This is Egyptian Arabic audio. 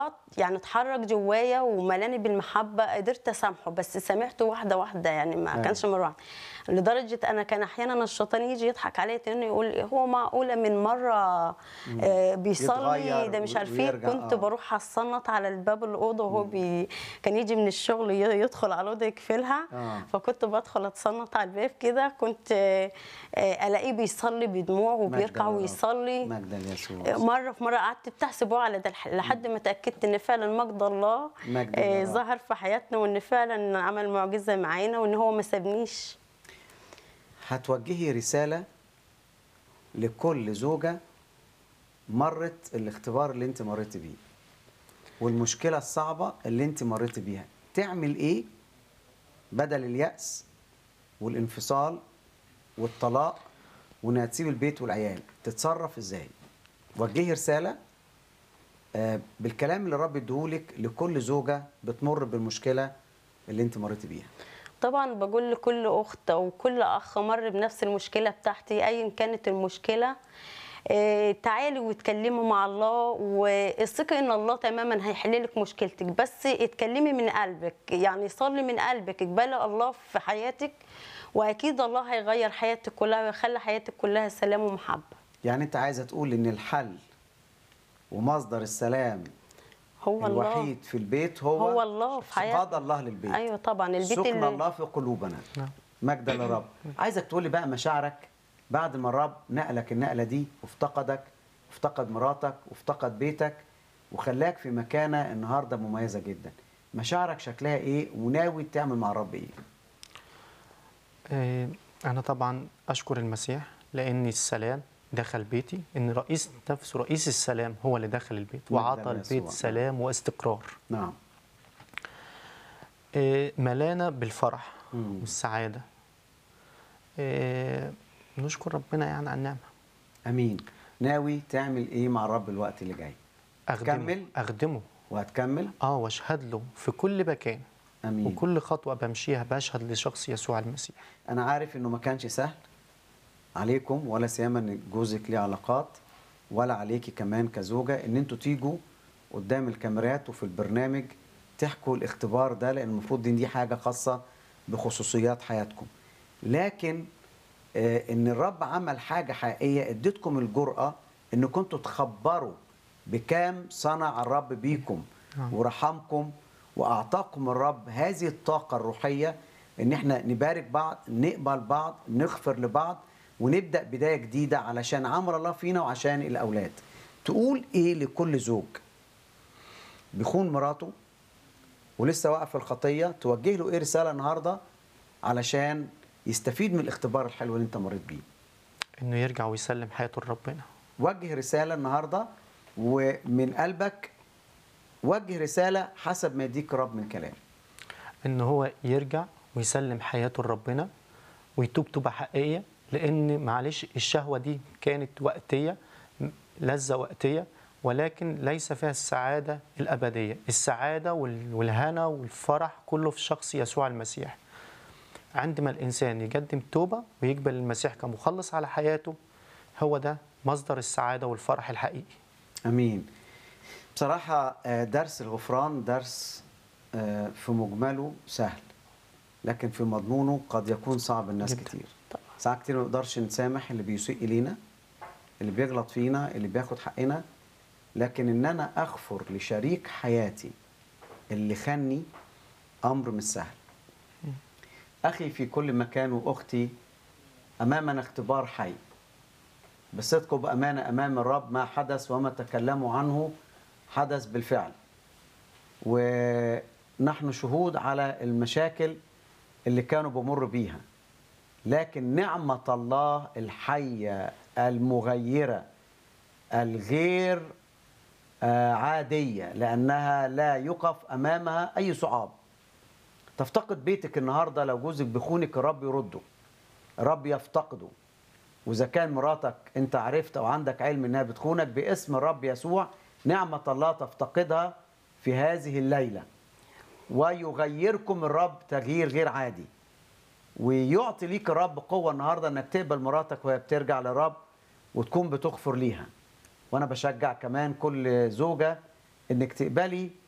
يعني اتحرك جوايا وملاني بالمحبه قدرت اسامحه بس سامحته واحده واحده يعني ما أيوة. كانش مره واحدة. لدرجه انا كان احيانا الشيطان يجي يضحك عليا تاني يقول هو معقوله من مره آه بيصلي يتغير ده مش عارف ايه ويرجع، كنت آه. بروح اصنط على الباب الاوضه وهو بي كان يجي من الشغل ي- يدخل على الاوضه يقفلها آه. فكنت بدخل اتصنط على الباب كده كنت آه، آه، الاقيه بيصلي بدموع وبيركع مجدا للرب. ويصلي مجدا ليسوع مره في مره قعدت بتاع اسبوع على ده الح- لحد ما اتاكدت ان فعلا مجد الله مجد آه، للرب. ظهر في حياتنا وان فعلا عمل معجزه معانا وان هو ما سابنيش هتوجهي رسالة لكل زوجة مرت الاختبار اللي انت مريت بيه والمشكلة الصعبة اللي انت مريت بيها تعمل ايه بدل اليأس والانفصال والطلاق وانها تسيب البيت والعيال تتصرف ازاي وجهي رسالة آه، بالكلام اللي الرب اديهولك لكل زوجة بتمر بالمشكلة اللي انت مريت بيها طبعا بقول لكل اخت او كل اخ مر بنفس المشكله بتاعتي ايا كانت المشكله آه، تعالي واتكلمي مع الله واثقي ان الله تماما هيحل لك مشكلتك بس اتكلمي من قلبك يعني صلي من قلبك اقبلي الله في حياتك واكيد الله هيغير حياتك كلها ويخلي حياتك كلها سلام ومحبه يعني انت عايزه تقول ان الحل ومصدر السلام هو الله الوحيد في البيت هو هو الله في حياتنا. قضى الله للبيت ايوه طبعا البيت سكن اللي الله في قلوبنا مجدا للرب عايزك تقول لي بقى مشاعرك بعد ما الرب نقلك النقله دي وافتقدك وافتقد مراتك وافتقد بيتك وخلاك في مكانه النهارده مميزه جدا مشاعرك شكلها ايه وناوي تعمل مع الرب ايه آه، أنا طبعا أشكر المسيح لأن السلام دخل بيتي إن رئيس نفسه رئيس السلام هو اللي دخل البيت مجداً وعطى يسوع. البيت سلام واستقرار نعم آه، ملانة بالفرح مم. والسعادة آه، نشكر ربنا يعني على النعمة امين ناوي تعمل ايه مع الرب الوقت اللي جاي أخدمه كمل. أخدمه وهتكمل اه واشهد له في كل مكان امين وكل خطوة بمشيها بشهد لشخص يسوع المسيح انا عارف انه ما كانش سهل عليكم ولا سيما ان جوزك ليه علاقات ولا عليكي كمان كزوجه ان انتوا تيجوا قدام الكاميرات وفي البرنامج تحكوا الاختبار ده لان المفروض دي, دي حاجه خاصه بخصوصيات حياتكم لكن آه ان الرب عمل حاجه حقيقيه اديتكم الجرأه ان كنتوا تخبروا بكام صنع الرب بيكم نعم. ورحمكم واعطاكم الرب هذه الطاقه الروحيه ان احنا نبارك بعض نقبل بعض نغفر لبعض ونبدا بدايه جديده علشان عمل الله فينا وعشان الاولاد تقول ايه لكل زوج بيخون مراته ولسه واقف في الخطيه توجه له ايه رساله النهارده علشان يستفيد من الاختبار الحلو اللي انت مريت بيه إنه يرجع ويسلم حياته لربنا وجه رساله النهارده ومن قلبك وجه رساله حسب ما يديك الرب من كلام ان هو يرجع ويسلم حياته لربنا ويتوب توبه حقيقيه لان معلش الشهوه دي كانت وقتيه م- لذه وقتيه ولكن ليس فيها السعاده الابديه السعاده وال- والهنا والفرح كله في شخص يسوع المسيح عندما الانسان يقدم توبه ويقبل المسيح كمخلص على حياته هو ده مصدر السعاده والفرح الحقيقي امين بصراحه آه، درس الغفران درس آه، في مجمله سهل لكن في مضمونه قد يكون صعب الناس جداً. كتير طبعا ساعات كتير ما نقدرش نسامح اللي بيسيء الينا اللي بيغلط فينا اللي بياخد حقنا لكن ان انا اغفر لشريك حياتي اللي خاني امر مش سهل اخي في كل مكان واختي امامنا اختبار حي بصدق وبامانه امام الرب ما حدث وما تكلموا عنه حدث بالفعل ونحن شهود على المشاكل اللي كانوا بمر بيها لكن نعمة الله الحية المغيرة الغير آه، عادية لأنها لا يقف أمامها أي صعاب تفتقد بيتك النهاردة لو جوزك بخونك الرب يرده الرب يفتقده وإذا كان مراتك أنت عرفت أو عندك علم إنها بتخونك باسم الرب يسوع نعمة الله تفتقدها في هذه الليلة ويغيركم الرب تغيير غير عادي ويعطي ليك الرب قوة النهاردة انك تقبل مراتك وهي بترجع للرب وتكون بتغفر ليها وانا بشجع كمان كل زوجة انك تقبلي